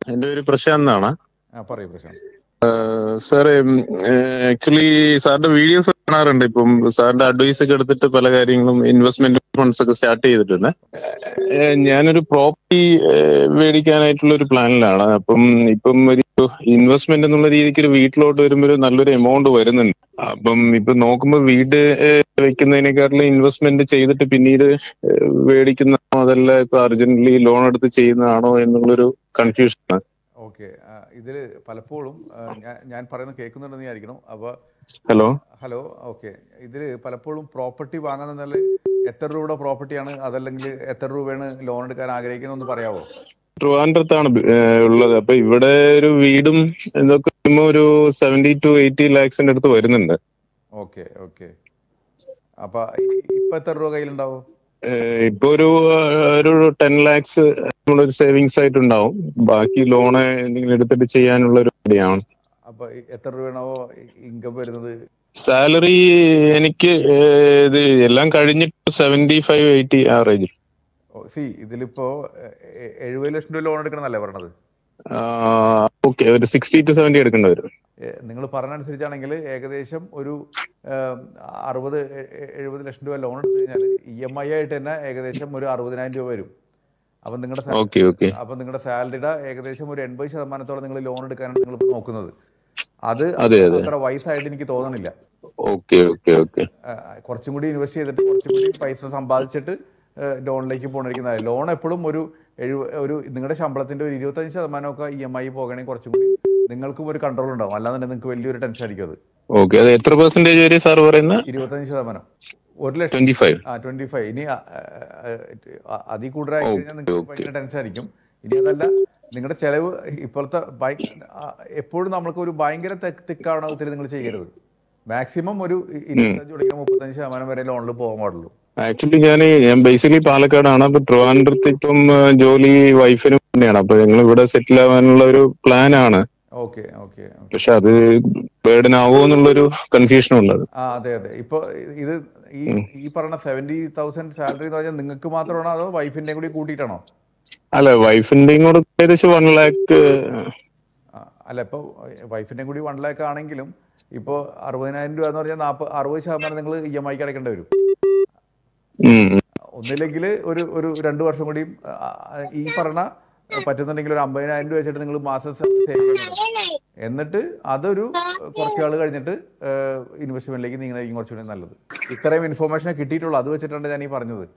എന്റെ പേര് പ്രശാന്ത് ആണ് ആ പറയൂ പ്രശാന്ത് സാർ ആക്ച്വലി സാറിന്റെ വീഡിയോസ് കാണാറുണ്ട് ഇപ്പം സാറിന്റെ അഡ്വൈസ് ഒക്കെ എടുത്തിട്ട് പല കാര്യങ്ങളും ഇൻവെസ്റ്റ്മെന്റ് ഫണ്ട്സ് ഒക്കെ സ്റ്റാർട്ട് ചെയ്തിട്ടുണ്ട് ഏഹ് ഞാനൊരു പ്രോപ്പർട്ടി മേടിക്കാനായിട്ടുള്ള ഒരു പ്ലാനിലാണ് അപ്പം ഇപ്പം ഒരു ഇൻവെസ്റ്റ്മെന്റ് എന്നുള്ള രീതിക്ക് ഒരു വീട്ടിലോട്ട് വരുമ്പോൾ ഒരു നല്ലൊരു എമൗണ്ട് വരുന്നുണ്ട് അപ്പം ഇപ്പൊ നോക്കുമ്പോൾ വീട് ഏഹ് വെക്കുന്നതിനെക്കാട്ടിലും ഇൻവെസ്റ്റ്മെന്റ് ചെയ്തിട്ട് പിന്നീട് ഏഹ് മേടിക്കുന്നതാണോ അതല്ല ഇപ്പൊ അർജന്റലി ലോൺ എടുത്ത് ചെയ്യുന്നതാണോ എന്നുള്ളൊരു കൺഫ്യൂഷൻ ഓക്കെ ഇതിൽ പലപ്പോഴും ആ, ഞാൻ- ഞാൻ പറയുന്നത് കേൾക്കുന്നുണ്ടെന്ന് വിചാരിക്കണം അപ്പോൾ ഹലോ ഹലോ ഓക്കെ ഇതിൽ പലപ്പോഴും പ്രോപ്പർട്ടി വാങ്ങുന്നതിനാൽ എത്ര രൂപയുടെ പ്രോപ്പർട്ടിയാണ് അതല്ലെങ്കിൽ എത്ര രൂപയാണ് ലോൺ എടുക്കാൻ ആഗ്രഹിക്കുന്നതെന്ന് പറയാവോ ട്രിവാൻഡ്രത്താണ് ബി- ഏഹ് ഉള്ളത് അപ്പൊ ഇവിടെ ഒരു വീടും ഇതൊക്കെ വരുമ്പോ ഒരു സെവന്റി ടു എയ്റ്റി ലാക്സിന്റെ അടുത്ത് വരുന്നുണ്ട് ഓക്കെ ഓക്കെ അപ്പോൾ ഇപ്പം എത്ര രൂപ കയ്യിലുണ്ടാവും ഏഹ് ഇപ്പൊ ഒരു ഏഹ് ഒരു ടെൻ ലാക്സ് നമ്മളൊരു സേവിങ്സ് ആയിട്ട് ഉണ്ടാവും ബാക്കി ലോണ് എന്തെങ്കിലും എടുത്തിട്ട് ചെയ്യാനുള്ള ഒരു ഐഡിയാണ് അപ്പോൾ എത്ര രൂപയാണോ ഇൻകം വരുന്നത് സാലറി എനിക്ക് ഏഹ് ഇത് എല്ലാം കഴിഞ്ഞിട്ട് സെവന്റി ഫൈവ് എയ്റ്റി ആവറേജ് സി ഇതിലിപ്പോൾ എഴുപത് ലക്ഷം രൂപ ലോൺ എടുക്കണമെന്നല്ലേ പറഞ്ഞത് ഓക്കെ ഒരു സിക്സ്റ്റി ടു സെവന്റി എടുക്കേണ്ടി വരും നിങ്ങൾ പറഞ്ഞനുസരിച്ചാണെങ്കിൽ ഏകദേശം ഒരു ഏം, അറുപത് എ- എ- എഴുപത് ലക്ഷം രൂപ ലോൺ എടുത്തു കഴിഞ്ഞാൽ ഇ എം ഐ ആയിട്ട് തന്നെ ഏകദേശം ഒരു അറുപതിനായിരം രൂപ വരും അപ്പം നിങ്ങളുടെ സാ- ഓക്കെ ഓക്കെ അപ്പം നിങ്ങളുടെ സാലറിയുടെ ഏകദേശം ഒരു എൺപത് ശതമാനത്തോളം നിങ്ങൾ ലോൺ എടുക്കാനാണ് നിങ്ങൾ നോക്കുന്നത് അത് അതെ, അതെ. അത്ര വയസ്സായിട്ട് എനിക്ക് തോന്നണില്ല ഓക്കെ ഓക്കെ ഓക്കെ ആ, കുറച്ചും കൂടി ഇൻവെസ്റ്റ് ചെയ്തിട്ട് കുറച്ചും കൂടി പൈസ സമ്പാദിച്ചിട്ട് ലോണിലേക്ക് പോകണിരിക്കുന്നത് ലോൺ എപ്പോഴും ഒരു എഴുപ ഒരു നിങ്ങളുടെ ശമ്പളത്തിന്റെ ഒരു ഇരുപത്തഞ്ച് ശതമാനമൊക്കെ ഇ എം ഐ പോകണമെങ്കിൽ കുറച്ചും കൂടി നിങ്ങൾക്കും ഒരു കൺട്രോൾ ഉണ്ടാവും അല്ലാതെ നിങ്ങൾക്ക് വലിയൊരു ടെൻഷൻ ആയിരിക്കും അത് ഓക്കെ അത് എത്ര പെർസെന്റേജ് വരെ സാർ പറയുന്ന ഇരുപത്തഞ്ച് ശതമാനം ഒരു ലക്ഷം ട്വന്റി ഫൈവ് ആ ട്വന്റി ഫൈവ് ഇനി ആ, ആ, ആ, അതിൽ കൂടുതലായി കഴിഞ്ഞാൽ നിങ്ങൾക്ക് okay. ഭയങ്കര ടെൻഷൻ ആയിരിക്കും ഇനി അതല്ല നിങ്ങളുടെ ചെലവ് ഇപ്പോഴത്തെ ഭയ- ആ, എപ്പോഴും നമ്മൾക്ക് ഒരു ഭയങ്കര തെക്ക് തിക്കാണ് ഒത്തിരി നിങ്ങൾ ചെയ്യരുത് മാക്സിമം ഒരു ഇരുപത്തഞ്ച് തുടങ്ങി മുപ്പത്തഞ്ച് ശതമാനം വരെ ലോണിൽ പോകാൻ പാടുള്ളൂ ആക്ച്വലി ഞാൻ ഞാൻ ബേസിക്കലി പാലക്കാടാണ് അപ്പൊ ട്രിവാൻഡ്രത്ത് ഇപ്പം ആ, ജോലി വൈഫിനും തന്നെയാണ് അപ്പൊ ഞങ്ങൾ ഇവിടെ സെറ്റിൽ ആവാനുള്ള ഒരു പ്ലാൻ ആണ് ഓക്കെ ഓക്കെ പക്ഷെ അത് ബേർഡൻ ആവോ എന്നുള്ളൊരു കൺഫ്യൂഷൻ ഉള്ളത് ആ അതെ അതെ ഇപ്പൊ ഇത് ഈ ഈ പറഞ്ഞ സെവന്റി തൗസൻഡ് സാലറി എന്ന് പറഞ്ഞാൽ നിങ്ങൾക്ക് മാത്രമാണോ അതോ വൈഫിന്റെയും കൂടി കൂട്ടിയിട്ടാണോ അല്ല വൈഫിന്റെയും കൂടെ ഏകദേശം വൺ ലാക്ക് ആ, അല്ല ഇപ്പോൾ വൈഫിൻ്റെയും കൂടി വൺ ലാക്ക് ആണെങ്കിലും ഇപ്പോൾ അറുപതിനായിരം രൂപ എന്ന് പറഞ്ഞാൽ നാൽപ്പത് അറുപത് ശതമാനം നിങ്ങൾ ഇ എം ഐക്ക് അടയ്ക്കേണ്ടി വരും ഒന്നില്ലെങ്കിൽ ഒരു ഒരു രണ്ട് വർഷം കൂടി ആ, ആ, ഈ പറഞ്ഞ പറ്റുന്നുണ്ടെങ്കിൽ ഒരു അമ്പതിനായിരം രൂപ വെച്ചിട്ട് നിങ്ങൾ മാസം സേവ് ചെയ്യണം എന്നിട്ട് അതൊരു കുറച്ച് ആൾ കഴിഞ്ഞിട്ട് ഇൻവെസ്റ്റ്മെന്റിലേക്ക് നീങ്ങുന്നതായിരിക്കും കുറച്ചുകൂടി നല്ലത് ഇത്രയും ഇൻഫോർമേഷൻ കിട്ടിയിട്ടുള്ളൂ അത് വെച്ചിട്ടാണ് ഞാൻ ഈ പറഞ്ഞത്